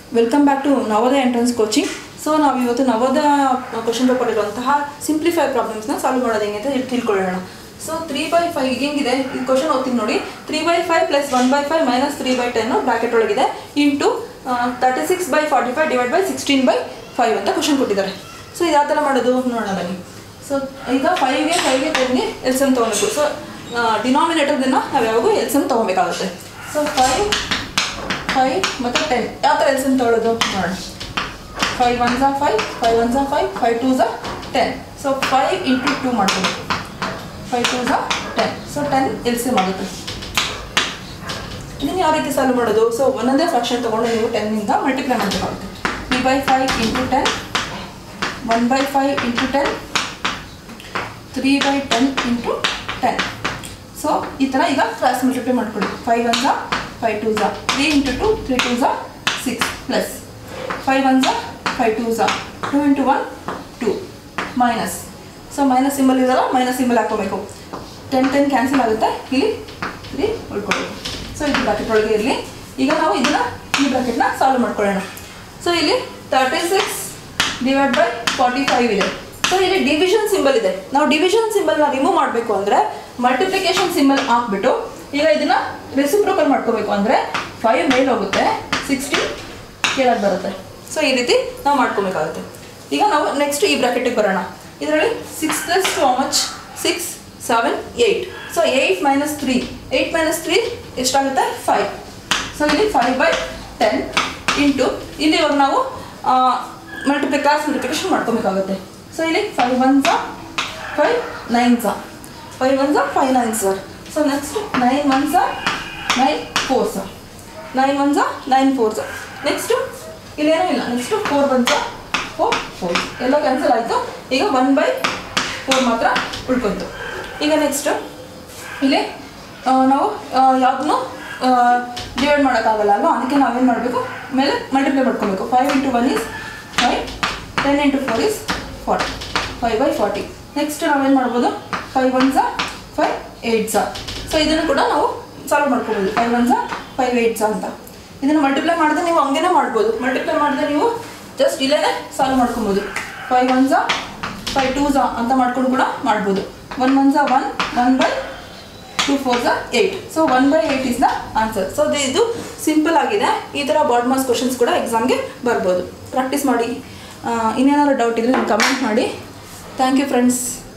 welcome back to Navodaya entrance coaching so ನಾವು ಇವತ್ತು Navodaya question paper ಇರುವಂತಹ ಸಿಂಪ್ಲಿಫೈ ಪ್ರಾಬ್ಲಮ್ಸ್ನ ಸಾಲ್ವ್ ಮಾಡೋದು ಹೆಂಗೆ ಅಂತ ತಿಳ್- ತಿಳ್ಕೊಳ್ಳೋಣ ಸೊ ತ್ರೀ ಬೈ ಫೈವ್ ಹೆಂಗಿದೆ ಈ ಕ್ವಶನ್ ಓದ್ತೀನಿ ನೋಡಿ three by five plus one by five minus three by ten bracket ಒಳಗಿದೆ into thirty six by forty five divide by sixteen by five ಅಂತ ಕ್ವಶನ್ ಕೊಟ್ಟಿದ್ದಾರೆ ಸೊ ಇದು ಯಾವ ಥರ ಮಾಡೋದು ನೋಡೋಣ ಬನ್ನಿ ಸೊ ಈಗ ಫೈವ್ಗೆ ಫೈವ್ಗೆ ಟೆನ್ಗೆ ಎಲ್ಸಮ್ ತೊಗೊಬೇಕು ಸೊ ಡಿನಾಮಿನೇಟರ್ದನ್ನ ನಾವು ಯಾವಾಗೂ ಎಲ್ಸಮ್ ತೊಗೊಬೇಕಾಗುತ್ತೆ ಸೊ ಫೈವ್ ಫೈವ್ ಮತ್ತು ಟೆನ್ ಯಾವ ಥರ ಎಲ್ಸಮ್ ತೊಗೊಳ್ಳೋದು ನೋಡೋಣ ಫೈವ್ ಒನ್ ಝಾ ಫೈವ್ ಫೈವ್ ಒನ್ ಝಾ ಫೈವ್ ಫೈವ್ ಟೂ ಝಾ ten so five into two ಮಾಡ್ಕೋಬೇಕು ಫೈವ್ ಟೂ ಝಾ ಟೆನ್ ಸೊ ಟೆನ್ ಎಲ್ಸಿಮ್ ಆಗುತ್ತೆ ಇದನ್ನು ಯಾವ ರೀತಿ ಸಾಲ್ವ್ ಮಾಡೋದು ಸೊ ಒಂದೊಂದೇ ಫ್ರಾಕ್ಷನ್ ತೊಗೊಂಡು ನೀವು ಟೆನ್ನಿಂದ ಮಲ್ಟಿಪ್ಲೈ ಮಾಡಬೇಕಾಗುತ್ತೆ three by five into ten one by five into ten three by ten into ten so ಈ ಥರ ಈಗ ಕ್ರಾಸ್ ಮಲ್ಟಿಪ್ಲೈ ಮಾಡ್ಕೊಳ್ಳಿ ಫೈವ್ ಒನ್ ಝಾ ಫೈವ್ ಟೂ ಝಾ three into two three two ಝಾ ಸಿಕ್ಸ್ ಪ್ಲಸ್ ಫೈವ್ ಒನ್ ಝಾ five two ಝಾ two into one two minus so minus symbol ಇದಲ್ಲ ಮೈನಸ್ ಸಿಂಬಲ್ ಹಾಕೋಬೇಕು ಟೆನ್ ಟೆನ್ ಕ್ಯಾನ್ಸಲ್ ಆಗುತ್ತೆ ಇಲ್ಲಿ ತ್ರೀ ಉಳ್ಕೊಬೇಕು ಸೊ ಇದು ಬ್ರಾಕೆಟ್ ಒಳಗೆ ಇರಲಿ ಈಗ ನಾವು ಇದನ್ನು ಈ ಬ್ರಾಕೆಟ್ನ ಸಾಲ್ವ್ ಮಾಡ್ಕೊಳ್ಳೋಣ ಸೊ ಇಲ್ಲಿ thirty six divide by forty five ಇದೆ ಸೊ ಇಲ್ಲಿ ಡಿವಿಷನ್ ಸಿಂಬಲ್ ಇದೆ ನಾವು ಡಿವಿಷನ್ ಸಿಂಬಲ್ನ ರಿಮೂವ್ ಮಾಡಬೇಕು ಅಂದರೆ ಮಲ್ಟಿಪ್ಲಿಕೇಶನ್ ಸಿಂಬಲ್ ಹಾಕ್ಬಿಟ್ಟು ಈಗ ಇದನ್ನ ರೆಸಿಪ್ರೋಕಲ್ ಮಾಡ್ಕೋಬೇಕು ಅಂದರೆ ಫೈವ್ ಮೇಲೆ ಹೋಗುತ್ತೆ ಸಿಕ್ಸ್ಟೀನ್ ಕೆಳಗೆ ಬರುತ್ತೆ ಸೊ ಈ ರೀತಿ ನಾವು ಮಾಡ್ಕೋಬೇಕಾಗುತ್ತೆ ಈಗ ನಾವು ನೆಕ್ಸ್ಟ್ ಈ ಬ್ರಾಕೆಟಿಗೆ ಬರೋಣ ಇದರಲ್ಲಿ six plus two much six seven eight so eight minus three eight minus three ಎಷ್ಟಾಗುತ್ತೆ ಫೈವ್ ಸೊ ಇಲ್ಲಿ ಫೈವ್ ಬೈ ಟೆನ್ ಇಂಟು ಇಲ್ಲಿ ಇವಾಗ ನಾವು ಮಲ್ಟಿಪ್ಲಿ ಕ್ಲಾಸ್ ಮಲ್ಟಿಪ್ಲಿಕೇಶನ್ ಮಾಡ್ಕೊಬೇಕಾಗುತ್ತೆ ಸೊ ಇಲ್ಲಿ ಫೈವ್ ಒನ್ ಝಾ ಫೈವ್ ನೈನ್ ಝಾ ಫೈವ್ ಒನ್ ಝಾ five nine sir so next nine one ಝಾ ನೈನ್ ಫೋರ್ ಝಾ ನೈನ್ ಒನ್ ಝಾ ನೈನ್ ಫೋರ್ ಝಾ ನೆಕ್ಸ್ಟು ಇಲ್ಲೇನೂ ಇಲ್ಲ ನೆಕ್ಸ್ಟು ಫೋರ್ ಒನ್ ಝಾ ಫೋರ್ ಫೋರ್ ಎಲ್ಲ ಕ್ಯಾನ್ಸಲ್ ಆಯಿತು ಈಗ ಒನ್ ಬೈ ಫೋರ್ ಮಾತ್ರ ಉಳ್ಕೊಂತು ಈಗ ನೆಕ್ಸ್ಟು ಇಲ್ಲಿ ಆ, ನಾವು ಯಾವುದನ್ನು ಡಿವೈಡ್ ಮಾಡೋಕ್ಕಾಗಲ್ಲ ಅಲ್ವಾ ಅದಕ್ಕೆ ನಾವೇನು ಮಾಡಬೇಕು ಮೇಲೆ ಮಲ್ಟಿಪ್ಲೈ ಮಾಡ್ಕೊಬೇಕು five into one is five ten into four is forty five by forty next ನಾವೇನು ಮಾಡ್ಬೋದು ಫೈವ್ ಒನ್ ಝಾ ಫೈವ್ ಏಯ್ಟ್ ಝಾ ಸೊ ಇದನ್ನು ಕೂಡ ನಾವು ಸಾಲ್ವ್ ಮಾಡ್ಕೋಬೋದು ಫೈವ್ ಒನ್ ಝಾ ಫೈವ್ ಏಯ್ಟ್ ಝಾ ಅಂತ ಇದನ್ನು ಮಲ್ಟಿಪ್ಲೈ ಮಾಡಿದ್ರೆ ನೀವು ಹಂಗೇನೆ ಮಾಡ್ಬೋದು ಮಲ್ಟಿಪ್ಲೈ ಮಾಡಿದ್ರೆ ನೀವು ಜಸ್ಟ್ ಇಲ್ಲೇ ಸಾಲ್ವ್ ಮಾಡ್ಕೊಬೋದು ಫೈವ್ ಒನ್ ಝಾ ಫೈವ್ ಟೂ ಝಾ ಅಂತ ಮಾಡ್ಕೊಂಡು ಕೂಡ ಮಾಡ್ಬೋದು ಒನ್ ಒನ್ ಝಾ one one by two four ಝಾ eight so one by eight is the answer so ಇದು ಸಿಂಪಲ್ ಆಗಿದೆ ಈ ಥರ ಬಾಡ್ ಮಾಸ್ ಕ್ವಶನ್ಸ್ ಕೂಡ ಎಕ್ಸಾಮ್ಗೆ ಬರ್ಬೋದು ಪ್ರಾಕ್ಟೀಸ್ ಮಾಡಿ ಆ, ಇನ್ನೇನಾದ್ರು ಡೌಟ್ ಇದ್ದರೆ ನೀವು ಕಮೆಂಟ್ ಮಾಡಿ ಥ್ಯಾಂಕ್ ಯು ಫ್ರೆಂಡ್ಸ್